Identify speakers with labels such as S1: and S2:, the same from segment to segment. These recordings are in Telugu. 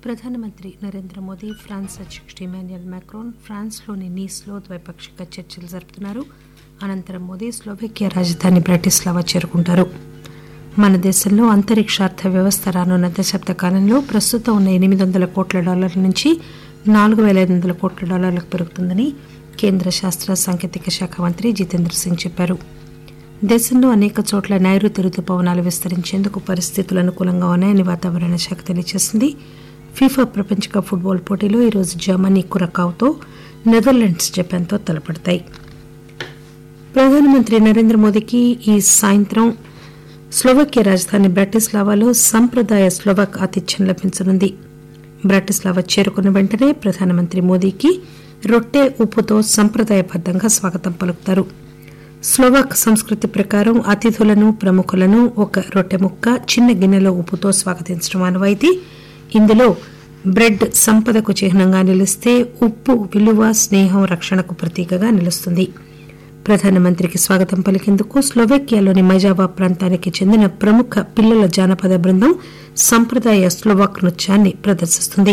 S1: ప్రధానమంత్రి నరేంద్ర మోదీ ఫ్రాన్స్ అధ్యక్షుడు ఇమాన్యుయల్ మాక్రోన్ ఫ్రాన్స్లోని నీస్లో ద్వైపాక్షిక చర్చలు జరుపుతున్నారు అనంతరం మోదీ స్లోవేకియా రాజధాని బ్రాటిస్లావా చేరుకుంటారు మన దేశంలో అంతరిక్ష అర్థ వ్యవస్థ రానున్న దశాబ్ద కాలంలో ప్రస్తుతం ఉన్న ఎనిమిది వందల కోట్ల డాలర్ల నుంచి నాలుగు పేల ఐదు వందల కోట్ల డాలర్లకు పెరుగుతుందని కేంద్ర శాస్త్ర సాంకేతిక శాఖ మంత్రి జితేంద్ర సింగ్ చెప్పారు దేశంలో అనేక చోట్ల నైరుతి రుతుపవనాలు విస్తరించేందుకు పరిస్థితులు అనుకూలంగా ఉన్నాయని వాతావరణ శాఖ తెలియజేసింది ఫీఫా ప్రపంచ కప్ ఫుట్బాల్ పోటీలో ఈరోజు జర్మనీ కురకావుతో నెదర్లాండ్స్ జపాన్తో తలపడతాయి ప్రధానమంత్రి నరేంద్ర మోదీకి ఈ సాయంత్రం స్లోవకియా రాజధాని బ్రాటిస్లావాలో సంప్రదాయ స్లోవాక్ ఆతిథ్యం లభించనుంది బ్రాటిస్లావా చేరుకున్న వెంటనే ప్రధానమంత్రి మోదీకి రొట్టె ఉప్పుతో సంప్రదాయబద్దంగా స్వాగతం పలుకుతారు స్లోవాక్ సంస్కృతి ప్రకారం అతిథులను ప్రముఖులను ఒక రొట్టె ముక్క చిన్న గిన్నెలో ఉప్పుతో స్వాగతించడం ఆనవాయితీ ఇందులో బ్రెడ్ సంపదకు చిహ్నంగా నిలిస్తే ఉప్పు విలువ స్నేహం రక్షణకు ప్రతీకగా నిలుస్తుంది ప్రధానమంత్రికి స్వాగతం పలికేందుకు స్లోవేకియాలోని మైజావా ప్రాంతానికి చెందిన ప్రముఖ పిల్లల జానపద బృందం సంప్రదాయ స్లోవాక్ నృత్యాన్ని ప్రదర్శిస్తుంది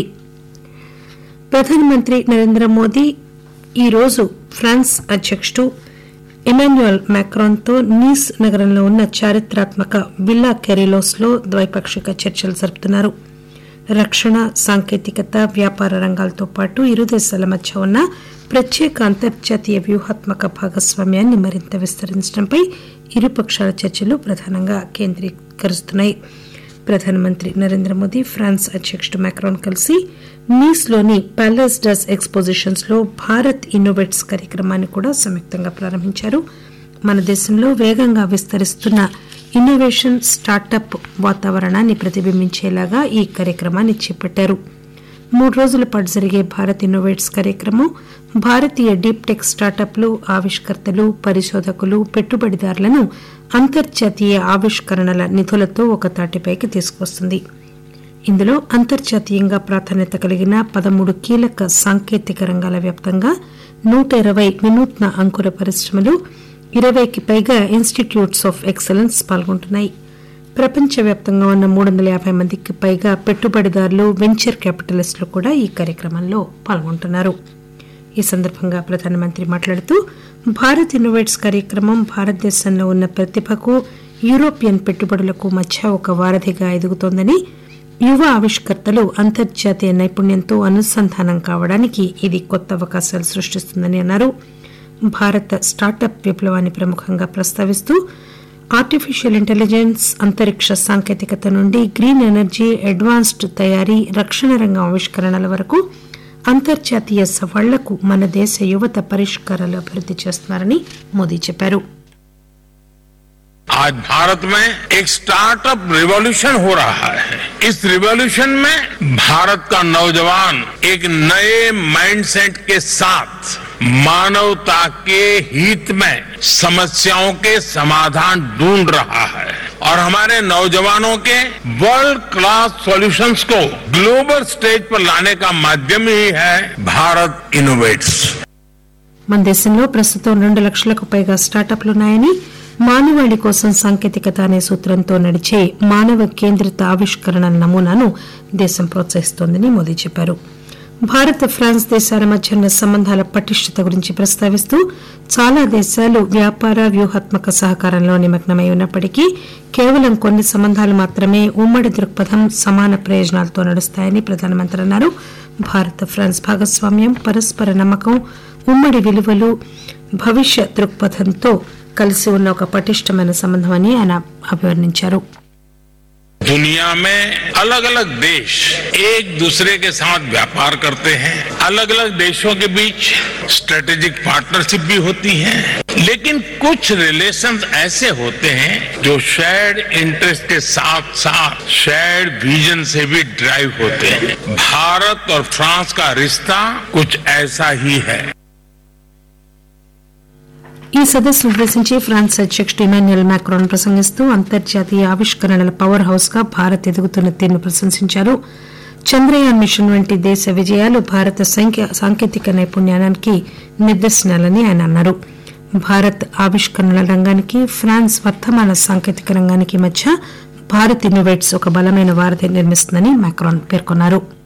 S1: ప్రధానమంత్రి నరేంద్ర మోదీ ఈరోజు ఫ్రాన్స్ అధ్యక్షుడు ఇమాన్యుయల్ మ్యాక్రాన్తో నీస్ నగరంలో ఉన్న చారిత్రాత్మక విల్లా కెరిలోస్ లో ద్వైపాక్షిక చర్చలు జరుపుతున్నారు రక్షణ సాంకేతికత వ్యాపార రంగాలతో పాటు ఇరు దేశాల మధ్య ఉన్న ప్రత్యేక అంతర్జాతీయ వ్యూహాత్మక భాగస్వామ్యాన్ని మరింత విస్తరించడంపై ఇరుపక్షాల చర్చలు ప్రధానంగా కేంద్రీకరిస్తున్నాయి ప్రధానమంత్రి నరేంద్ర మోదీ ఫ్రాన్స్ అధ్యక్షుడు మ్యాక్రాన్ కలిసి నీస్లోని ప్యాలెస్ డస్ ఎక్స్పోజిషన్స్ లో భారత్ ఇన్నోవేట్స్ కార్యక్రమాన్ని కూడా సంయుక్తంగా ప్రారంభించారు మన దేశంలో వేగంగా విస్తరిస్తున్న ఇన్నోవేషన్ స్టార్టప్ వాతావరణాన్ని ప్రతిబింబించేలాగా ఈ కార్యక్రమాన్ని చేపట్టారు మూడు రోజుల పాటు జరిగే భారత్ ఇన్నోవేట్స్ కార్యక్రమం భారతీయ డీప్ టెక్ స్టార్టప్లు ఆవిష్కర్తలు పరిశోధకులు పెట్టుబడిదారులను అంతర్జాతీయ ఆవిష్కరణల నిధులతో ఒక తాటిపైకి తీసుకువస్తుంది ఇందులో అంతర్జాతీయంగా ప్రాధాన్యత కలిగిన పదమూడు కీలక సాంకేతిక రంగాల వ్యాప్తంగా నూట ఇరవై వినూత్న అంకుర పరిశ్రమలు ఇరవైకి పైగా ఇన్స్టిట్యూట్స్ ఆఫ్ ఎక్సలెన్స్ పాల్గొంటున్నాయి ప్రపంచవ్యాప్తంగా ఉన్న మూడు వందల యాభై మందికి పైగా పెట్టుబడిదారులు వెంచర్ క్యాపిటలిస్టులు కూడా ఈ కార్యక్రమంలో పాల్గొంటున్నారు ఈ సందర్భంగా ప్రధానమంత్రి మాట్లాడుతూ భారత్ ఇన్నోవేట్స్ కార్యక్రమం భారతదేశంలో ఉన్న ప్రతిభకు యూరోపియన్ పెట్టుబడులకు మధ్య ఒక వారధిగా ఎదుగుతోందని యువ ఆవిష్కర్తలు అంతర్జాతీయ నైపుణ్యంతో అనుసంధానం కావడానికి ఇది కొత్త అవకాశాలు సృష్టిస్తుందని అన్నారు భారత స్టార్టప్ విప్లవాన్ని ప్రముఖంగా ప్రస్తావిస్తూ ఆర్టిఫిషియల్ ఇంటెలిజెన్స్ అంతరిక్ష సాంకేతికత నుండి గ్రీన్ ఎనర్జీ అడ్వాన్స్డ్ తయారీ రక్షణ రంగం ఆవిష్కరణల వరకు అంతర్జాతీయ సవాళ్లకు మన దేశ యువత పరిష్కారాలు అభివృద్ది చేస్తున్నారని మోదీ చెప్పారు
S2: आज भारत में एक स्टार्टअप रिवॉल्यूशन हो रहा है इस रिवॉल्यूशन में भारत का नौजवान एक नए माइंडसेट के साथ मानवता के हित में समस्याओं के समाधान ढूंढ रहा है और हमारे नौजवानों के वर्ल्ड क्लास सॉल्यूशंस को ग्लोबल स्टेज पर लाने का माध्यम ही है भारत इनोवेट्स
S1: మన దేశంలో ప్రస్తుతం రెండు లక్షలకు పైగా స్టార్టప్లున్నాయని మానవాళి కోసం సాంకేతికత అనే సూత్రంతో నడిచే మానవ కేంద్రిత ఆవిష్కరణల నమూనాను దేశం ప్రోత్సహిస్తోందని మోదీ చెప్పారు భారత్ ఫ్రాన్స్ దేశాల మధ్య ఉన్న సంబంధాల పటిష్టత గురించి ప్రస్తావిస్తూ చాలా దేశాలు వ్యాపార వ్యూహాత్మక సహకారంలో నిమగ్నమై ఉన్నప్పటికీ కేవలం కొన్ని సంబంధాలు మాత్రమే ఉమ్మడి దృక్పథం సమాన ప్రయోజనాలతో నడుస్తాయని ప్రధానమంత్రి అన్నారు భారత్ ఫ్రాన్స్ భాగస్వామ్యం పరస్పర నమ్మకం ఉమ్మడి విలువలు భవిష్య దృక్పథంతో కలిసి ఉన్న ఒక పటిష్టమైన సంబంధం అని ఆయన అభివర్ణించారు
S2: दुनिया में अलग अलग देश एक दूसरे के साथ व्यापार करते हैं अलग अलग देशों के बीच स्ट्रेटेजिक पार्टनरशिप भी होती है लेकिन कुछ रिलेशंस ऐसे होते हैं जो शेयर्ड इंटरेस्ट के साथ साथ शेयर्ड विजन से भी ड्राइव होते हैं भारत और फ्रांस का रिश्ता कुछ ऐसा ही है
S1: ఈ సదస్సును ఉద్దేశించి ఫ్రాన్స్ అధ్యక్షుడు ఇమాన్యుయల్ మ్యాక్రాన్ ప్రసంగిస్తూ అంతర్జాతీయ ఆవిష్కరణల పవర్ హౌస్ గా భారత్ ఎదుగుతున్న తీరును ప్రశంసించారు చంద్రయాన్ మిషన్ వంటి దేశ విజయాలు భారత సాంకేతిక నైపుణ్యానికి నిదర్శనాలని ఆయన అన్నారు భారత్ ఆవిష్కరణల రంగానికి ఫ్రాన్స్ వర్తమాన సాంకేతిక రంగానికి మధ్య భారత్ ఇన్నోవేట్స్ ఒక బలమైన వారధి నిర్మిస్తుందని మ్యాక్రాన్ పేర్కొన్నారు